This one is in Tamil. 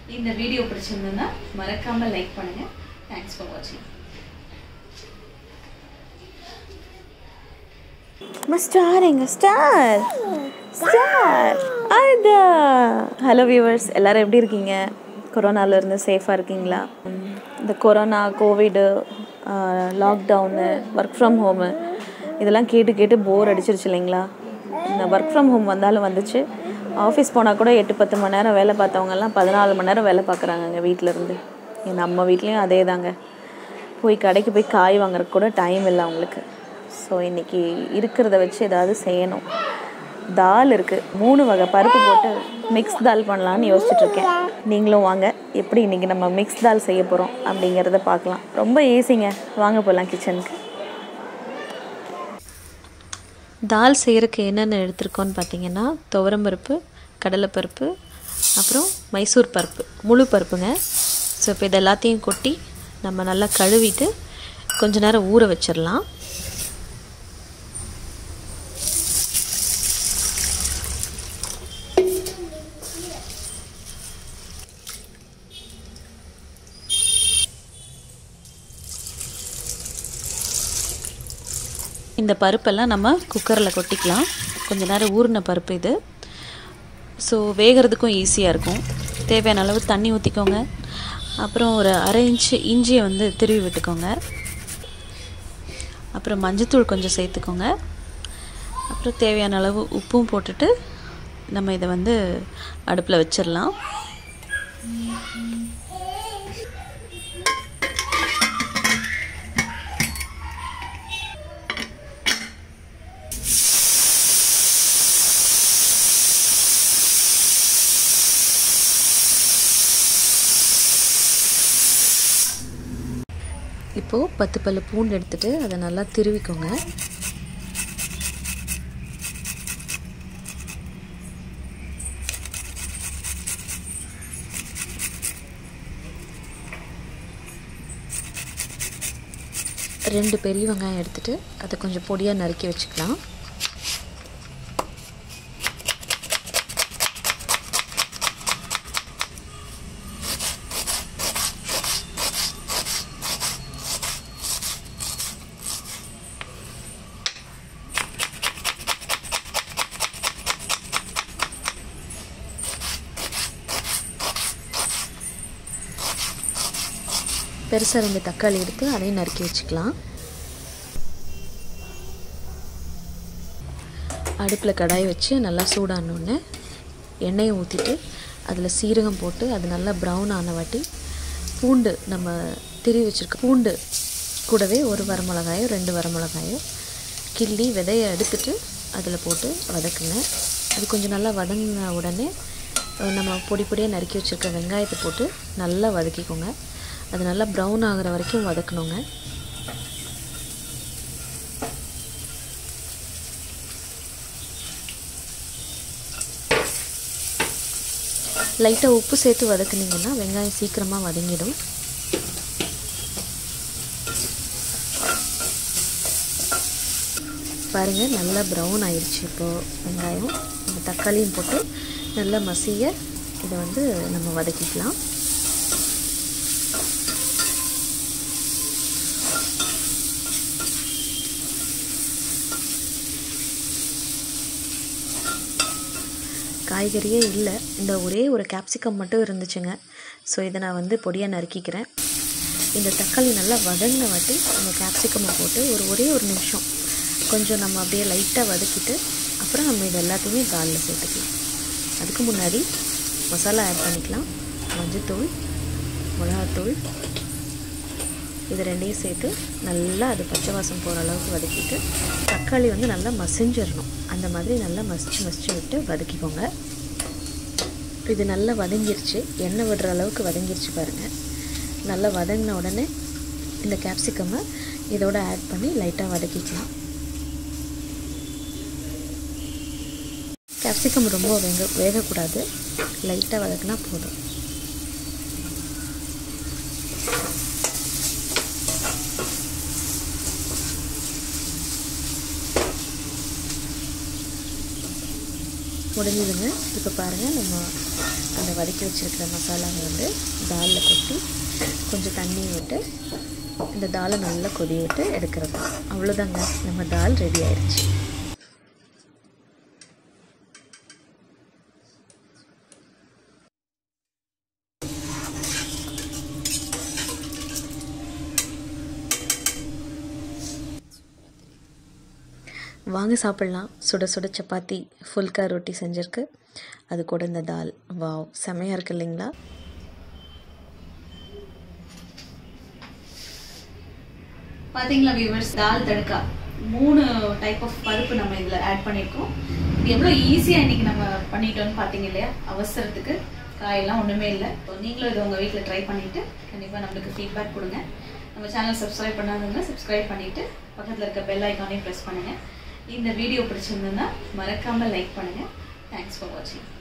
இந்த வீடியோ பிடிச்சிருந்ததுன்னா மறக்காமல் லைக் பண்ணுங்கள் தேங்க்ஸ் ஃபார் வாட்சிங் ஸ்டார் எங்க ஸ்டார் ஸ்டார் அதா ஹலோ வியூவர்ஸ் எல்லாரும் எப்படி இருக்கீங்க கொரோனால இருந்து சேஃபாக இருக்கீங்களா உம், இந்த corona Covid lockdown work from home இதெல்லாம் கேட்டு கேட்டு போர் அடிச்சிருச்சு இல்லைங்களா இந்த ஒர்க் ஃப்ரம் ஹோம் வந்தாலும் வந்துச்சு ஆஃபீஸ் போனால் கூட எட்டு பத்து மணி நேரம் வேலை பார்த்தவங்கெல்லாம் பதினாலு மணி நேரம் வேலை பார்க்குறாங்கங்க வீட்டிலேருந்து நம்ம வீட்லேயும் அதே தாங்க போய் கடைக்கு போய் காய் வாங்குறதுக்கு கூட டைம் இல்லை அவங்களுக்கு ஸோ இன்றைக்கி இருக்கிறத வச்சு ஏதாவது செய்யணும் தால் இருக்குது மூணு வகை பருப்பு போட்டு மிக்ஸ் தால் பண்ணலான்னு யோசிச்சுட்டு இருக்கேன் நீங்களும் வாங்க எப்படி இன்றைக்கி நம்ம மிக்ஸ் தால் செய்ய போகிறோம் அப்படிங்கிறத பார்க்கலாம் ரொம்ப ஈஸிங்க வாங்க போகலாம் கிச்சனுக்கு தால் செய்கிறதுக்கு என்னென்ன எடுத்திருக்கோன்னு பார்த்தீங்கன்னா துவரம்பருப்பு கடலைப்பருப்பு அப்புறம் மைசூர் பருப்பு முழு பருப்புங்க ஸோ இப்போ இது எல்லாத்தையும் கொட்டி நம்ம நல்லா கழுவிட்டு கொஞ்ச நேரம் ஊற வச்சிடலாம் இந்த பருப்பெல்லாம் நம்ம குக்கரில் கொட்டிக்கலாம் கொஞ்ச நேரம் ஊறின பருப்பு இது ஸோ வேகிறதுக்கும் ஈஸியாக இருக்கும் தேவையான அளவு தண்ணி ஊற்றிக்கோங்க அப்புறம் ஒரு அரை இன்ச்சு இஞ்சியை வந்து திருவி விட்டுக்கோங்க அப்புறம் மஞ்சத்தூள் கொஞ்சம் சேர்த்துக்கோங்க அப்புறம் தேவையான அளவு உப்பும் போட்டுட்டு நம்ம இதை வந்து அடுப்பில் வச்சிடலாம் இப்போது பத்து பல்லு பூண்டு எடுத்துட்டு அதை நல்லா திருவிக்கோங்க ரெண்டு பெரிய வெங்காயம் எடுத்துட்டு அதை கொஞ்சம் பொடியாக நறுக்கி வச்சுக்கலாம் பெருசாக ரெண்டு தக்காளி எடுத்து அதையும் நறுக்கி வச்சுக்கலாம் அடுப்பில் கடாய் வச்சு நல்லா சூடானோடனே எண்ணெயை ஊற்றிட்டு அதில் சீரகம் போட்டு அது நல்லா ப்ரௌன் ஆன வாட்டி பூண்டு நம்ம திரி வச்சுருக்க பூண்டு கூடவே ஒரு வரமிளகாயோ ரெண்டு வரமிளகாயோ கிள்ளி விதையை எடுத்துட்டு அதில் போட்டு வதக்குங்க அது கொஞ்சம் நல்லா வதங்கின உடனே அஹ், நம்ம பொடி பொடியாக நறுக்கி வச்சுருக்க வெங்காயத்தை போட்டு நல்லா வதக்கிக்கோங்க அது நல்லா ப்ரௌன் ஆகிற வரைக்கும் வதக்கணுங்க லைட்டாக உப்பு சேர்த்து வதக்குனீங்கன்னா வெங்காயம் சீக்கிரமாக வதங்கிடும் பாருங்கள் நல்லா ப்ரௌன் ஆயிடுச்சு இப்போது வெங்காயம் இந்த தக்காளியும் போட்டு நல்லா மசிய இதை வந்து நம்ம வதக்கிக்கலாம் காய்கறியே இல்லை இந்த ஒரே ஒரு கேப்சிகம் மட்டும் இருந்துச்சுங்க ஸோ இதை நான் வந்து பொடியாக நறுக்கிக்கிறேன் இந்த தக்காளி நல்லா வதங்கின வாட்டி இந்த கேப்சிகமை போட்டு ஒரு ஒரே ஒரு நிமிஷம் கொஞ்சம் நம்ம அப்படியே லைட்டாக வதக்கிட்டு அப்புறம் நம்ம இது எல்லாத்தையுமே தாலில் சேர்த்துக்கலாம் அதுக்கு முன்னாடி மசாலா ஆட் பண்ணிக்கலாம் மஞ்சத்தூள் மிளகாத்தூள் இது ரெண்டையும் சேர்த்து நல்லா அது பச்சை வாசம் போகிற அளவுக்கு வதக்கிட்டு தக்காளி வந்து நல்லா மசிஞ்சிடணும் அந்த மாதிரி நல்லா மசிச்சு மசிச்சு விட்டு வதக்கிக்கோங்க இது நல்லா வதங்கிருச்சு எண்ணெய் விடுற அளவுக்கு வதங்கிருச்சு பாருங்கள் நல்லா வதங்கின உடனே இந்த கேப்சிகம்மை இதோட ஆட் பண்ணி லைட்டாக வதக்கிக்கலாம் கேப்சிகம் ரொம்ப வேக வேகக்கூடாது லைட்டாக வதக்குனா போதும் முடிஞ்சதுங்க இப்போ பாருங்கள் நம்ம அந்த வதக்கி வச்சுருக்கிற மசாலாவை வந்து தாலில் கொட்டி கொஞ்சம் தண்ணி விட்டு இந்த தாலை நல்லா கொதி விட்டு எடுக்கிறது அவ்வளோதாங்க நம்ம தால் ரெடி ஆயிடுச்சு வாங்க சாப்பிட்லாம் சுட சுட சப்பாத்தி ஃபுல்கா ரொட்டி செஞ்சுருக்கு அது கூட இந்த தால் வாவ் செமையாக இருக்கு இல்லைங்களா பாத்தீங்களா வியூவர்ஸ் தால் தடுக்கா மூணு டைப் ஆஃப் பருப்பு நம்ம இதுல ஆட் பண்ணியிருக்கோம் இது எவ்வளவு ஈஸியா இன்னைக்கு நம்ம பண்ணிட்டோம்னு பாத்தீங்க இல்லையா அவசரத்துக்கு காயெல்லாம் ஒண்ணுமே இல்லை நீங்களும் இது உங்க வீட்ல ட்ரை பண்ணிட்டு கண்டிப்பா நம்மளுக்கு ஃபீட்பேக் கொடுங்க நம்ம சேனல் சப்ஸ்கிரைப் பண்ணாதவங்க சப்ஸ்கிரைப் பண்ணிட்டு பக்கத்துல இருக்க பெல் ஐக்கானையும் ப்ரெஸ் பண்ணுங்க இந்த வீடியோ பிடிச்சிருந்ததுன்னா மறக்காம லைக் பண்ணுங்க தேங்க்ஸ் ஃபார் வாட்சிங்